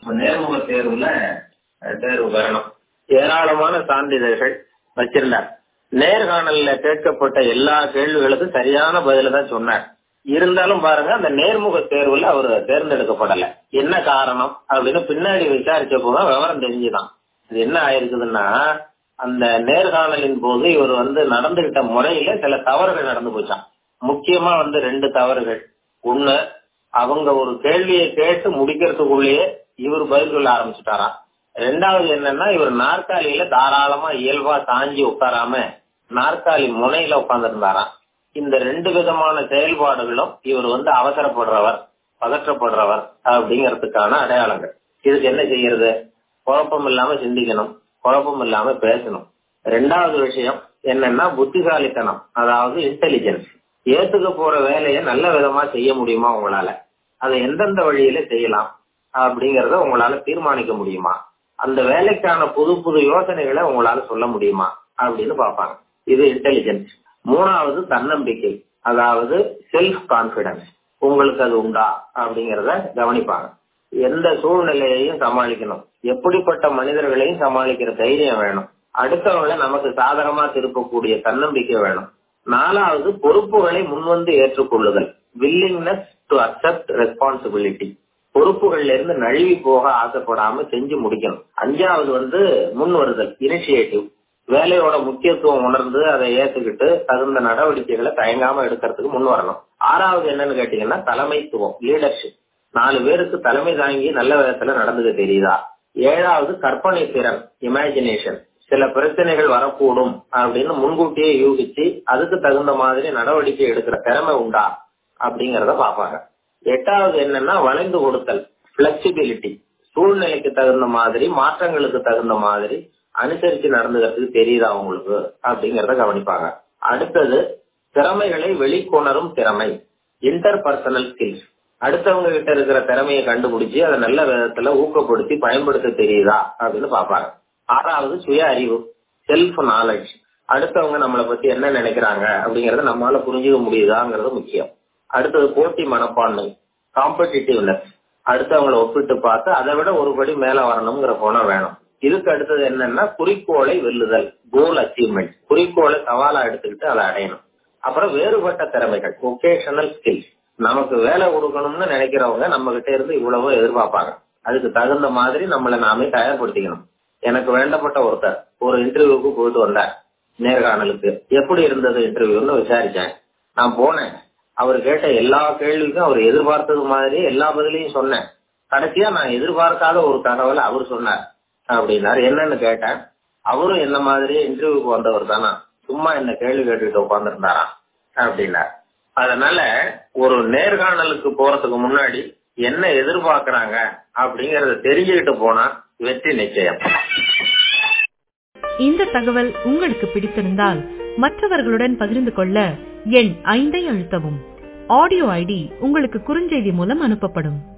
நேர்முக தேர்வுல அஹ், தேர்வு பெறணும் ஏராளமான சான்றிதழ்கள் வச்சிருந்தார் நேர்காணல்ல கேட்கப்பட்ட எல்லா கேள்விகளுக்கும் சரியான பதில தான் சொன்னார் இருந்தாலும் பாருங்க அந்த நேர்முக தேர்வுல அவர் தேர்ந்தெடுக்கப்படல என்ன காரணம் அப்படின்னு பின்னாடி விசாரிச்ச போது விவரம் தெரிஞ்சுதான் இது என்ன ஆயிருக்குதுன்னா அந்த நேர்காணலின் போது இவர் வந்து நடந்துகிட்ட முறையில சில தவறுகள் நடந்து போச்சான் முக்கியமா வந்து ரெண்டு தவறுகள் ஒண்ணு அவங்க ஒரு கேள்வியை கேட்டு முடிக்கிறதுக்குள்ளேயே இவர் பதில் சொல்ல ஆரம்பிச்சுட்டாராம் ரெண்டாவது என்னன்னா இவர் நாற்காலியில தாராளமா இயல்பா தாங்கி உட்காராம நாற்காலி முனையில உட்கார்ந்துருந்தாராம் இந்த ரெண்டு விதமான செயல்பாடுகளும் இவர் வந்து அவசரப்படுறவர் பதற்றப்படுறவர் அப்படிங்கறதுக்கான அடையாளங்கள் இதுக்கு என்ன செய்யறது குழப்பம் இல்லாம சிந்திக்கணும் குழப்பம் இல்லாம பேசணும் ரெண்டாவது விஷயம் என்னன்னா புத்திசாலித்தனம் அதாவது இன்டெலிஜென்ஸ் ஏத்துக்க போற வேலையை நல்ல விதமா செய்ய முடியுமா உங்களால அதை எந்தெந்த வழியில செய்யலாம் அப்படிங்கறத உங்களால தீர்மானிக்க முடியுமா அந்த வேலைக்கான புது புது யோசனைகளை உங்களால சொல்ல முடியுமா அப்படின்னு பார்ப்பாங்க இது இன்டெலிஜென்ஸ் மூணாவது தன்னம்பிக்கை அதாவது செல்ஃப் கான்பிடன்ஸ் உங்களுக்கு அது உண்டா அப்படிங்கறத கவனிப்பாங்க எந்த சூழ்நிலையையும் சமாளிக்கணும் எப்படிப்பட்ட மனிதர்களையும் சமாளிக்கிற தைரியம் வேணும் அடுத்தவங்களை நமக்கு சாதகமா திருப்பக்கூடிய தன்னம்பிக்கை வேணும் நாலாவது பொறுப்புகளை முன்வந்து ஏற்றுக்கொள்ளுதல் வில்லிங்னஸ் டு அக்செப்ட் ரெஸ்பான்சிபிலிட்டி பொறுப்புகள்ல இருந்து நழுவி போக ஆசைப்படாம செஞ்சு முடிக்கணும் அஞ்சாவது வந்து முன் வருதல் இனிஷியேட்டிவ் வேலையோட முக்கியத்துவம் உணர்ந்து அதை ஏத்துக்கிட்டு தகுந்த நடவடிக்கைகளை தயங்காம எடுக்கிறதுக்கு முன் வரணும் ஆறாவது என்னன்னு கேட்டீங்கன்னா தலைமைத்துவம் லீடர்ஷிப் நாலு பேருக்கு தலைமை தாங்கி நல்ல விதத்துல நடந்துக்க தெரியுதா ஏழாவது கற்பனை திறன் இமேஜினேஷன் சில பிரச்சனைகள் வரக்கூடும் அப்படின்னு முன்கூட்டியே யூகிச்சு அதுக்கு தகுந்த மாதிரி நடவடிக்கை எடுக்கிற திறமை உண்டா அப்படிங்கறத பாப்பாங்க எட்டாவது என்னன்னா வளைந்து கொடுத்தல் பிளெக்சிபிலிட்டி சூழ்நிலைக்கு தகுந்த மாதிரி மாற்றங்களுக்கு தகுந்த மாதிரி அனுசரிச்சு நடந்துக்கிறதுக்கு தெரியுதா உங்களுக்கு அப்படிங்கறத கவனிப்பாங்க அடுத்தது திறமைகளை வெளிக்கொணரும் திறமை இன்டர் பர்சனல் ஸ்கில்ஸ் அடுத்தவங்க கிட்ட இருக்கிற திறமையை கண்டுபிடிச்சு அதை நல்ல விதத்துல ஊக்கப்படுத்தி பயன்படுத்த தெரியுதா அப்படின்னு பாப்பாங்க ஆறாவது சுய அறிவு செல்ஃப் நாலேஜ் அடுத்தவங்க நம்மளை பத்தி என்ன நினைக்கிறாங்க அப்படிங்கறத நம்மளால புரிஞ்சுக்க முடியுதாங்கிறது முக்கியம் அடுத்தது போட்டி மனப்பான்மை காம்படிட்டிவ்னஸ் அடுத்தவங்களை ஒப்பிட்டு பார்த்து அதை விட ஒரு படி மேல வரணுங்கிற குணம் வேணும் இதுக்கு அடுத்தது என்னன்னா குறிக்கோளை வெல்லுதல் கோல் அச்சீவ்மெண்ட் குறிக்கோளை சவாலா எடுத்துக்கிட்டு அதை அடையணும் அப்புறம் வேறுபட்ட திறமைகள் ஒகேஷனல் ஸ்கில்ஸ் நமக்கு வேலை கொடுக்கணும்னு நினைக்கிறவங்க நம்ம கிட்ட இருந்து இவ்வளவோ எதிர்பார்ப்பாங்க அதுக்கு தகுந்த மாதிரி நம்மளை நாமே தயார்படுத்திக்கணும் எனக்கு வேண்டப்பட்ட ஒருத்தர் ஒரு இன்டர்வியூக்கு போயிட்டு வந்தார் நேர்காணலுக்கு எப்படி இருந்தது இன்டர்வியூன்னு விசாரிச்சேன் நான் போனேன் அவர் கேட்ட எல்லா கேள்விக்கும் அவர் எதிர்பார்த்தது மாதிரி எல்லா பதிலையும் சொன்னேன் கடைசியா நான் எதிர்பார்க்காத ஒரு தகவல் அவர் சொன்னார் அப்படின்னாரு என்னன்னு கேட்டேன் அவரும் என்ன மாதிரி இன்டர்வியூக்கு வந்தவர் தானா சும்மா என்ன கேள்வி கேட்டுட்டு உட்காந்துருந்தாராம் அப்படின்னார் அதனால ஒரு நேர்காணலுக்கு போறதுக்கு முன்னாடி என்ன எதிர்பார்க்கறாங்க அப்படிங்கறத தெரிஞ்சுக்கிட்டு போனா வெற்றி நிச்சயம் இந்த தகவல் உங்களுக்கு பிடித்திருந்தால் மற்றவர்களுடன் பகிர்ந்து கொள்ள எண் ஐந்தை அழுத்தவும் ஆடியோ ஐடி உங்களுக்கு குறுஞ்செய்தி மூலம் அனுப்பப்படும்